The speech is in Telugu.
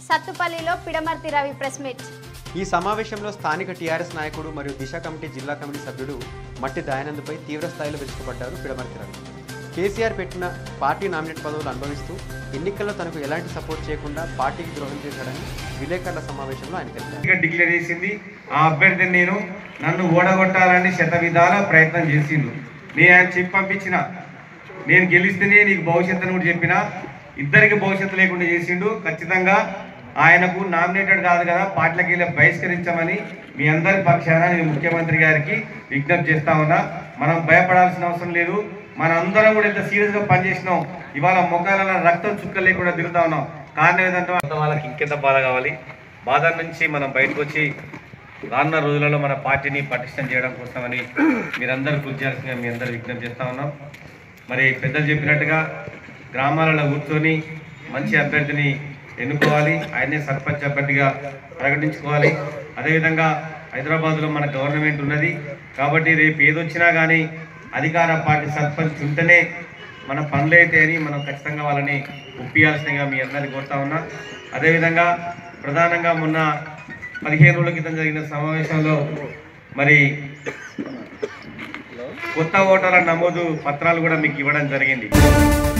సత్తుపల్లిలో పిడమర్తి రవి ప్రెస్ మీట్ ఈ సమావేశంలో స్థానిక టీఆర్ఎస్ నాయకుడు మరియు దిశ కమిటీ జిల్లా కమిటీ సభ్యుడు మట్టి దయానంద్పై తీవ్ర స్థాయిలో విరుచుకుపడ్డారు పిడమర్తి రవి కేసీఆర్ పెట్టిన పార్టీ నామినేట్ పదవులు అనుభవిస్తూ ఎన్నికల్లో తనకు ఎలాంటి సపోర్ట్ చేయకుండా పార్టీకి ద్రోహం చేశాడని విలేకరుల సమావేశంలో ఆయన తెలిపారు గా డిక్లేర్ చేసింది ఆ అభ్యర్థిని నేను నన్ను ఓడగొట్టాలని శత విధాల ప్రయత్నం చేసిండు నేను ఆయన చెప్పి పంపించిన నేను గెలిస్తేనే నీకు భవిష్యత్తు అని కూడా చెప్పిన ఇద్దరికి భవిష్యత్తు లేకుండా చేసిండు ఖచ్చితంగా ఆయనకు నామినేటెడ్ కాదు కదా పార్టీలకి వెళ్ళి బహిష్కరించమని మీ అందరి పక్షాన నేను ముఖ్యమంత్రి గారికి విజ్ఞప్తి చేస్తా ఉన్నా మనం భయపడాల్సిన అవసరం లేదు మన అందరం కూడా ఎంత సీరియస్గా పనిచేసినాం ఇవాళ ముఖాలలో రక్తం చుక్క లేకుండా తిరుగుతా ఉన్నాం కారణం ఏంటంటే వాళ్ళకి ఇంకెంత బాధ కావాలి బాధ నుంచి మనం బయటకు వచ్చి రానున్న రోజులలో మన పార్టీని పటిష్టం చేయడం కోసమని మీరందరూ కృషి చేయాల్సిందిగా మీ అందరూ విజ్ఞప్తి చేస్తా ఉన్నాం మరి పెద్దలు చెప్పినట్టుగా గ్రామాలలో కూర్చొని మంచి అభ్యర్థిని ఎన్నుకోవాలి ఆయనే సర్పంచ్ అభ్యర్థిగా ప్రకటించుకోవాలి అదేవిధంగా హైదరాబాద్లో మన గవర్నమెంట్ ఉన్నది కాబట్టి రేపు ఏదొచ్చినా కానీ అధికార పార్టీ సర్పంచ్ ఉంటేనే మన పనులైతే అని మనం ఖచ్చితంగా వాళ్ళని ఒప్పియాల్సిందిగా మీ అందరినీ కోరుతా ఉన్నా అదేవిధంగా ప్రధానంగా మొన్న పదిహేను రోజుల క్రితం జరిగిన సమావేశంలో మరి కొత్త ఓటర్ల నమోదు పత్రాలు కూడా మీకు ఇవ్వడం జరిగింది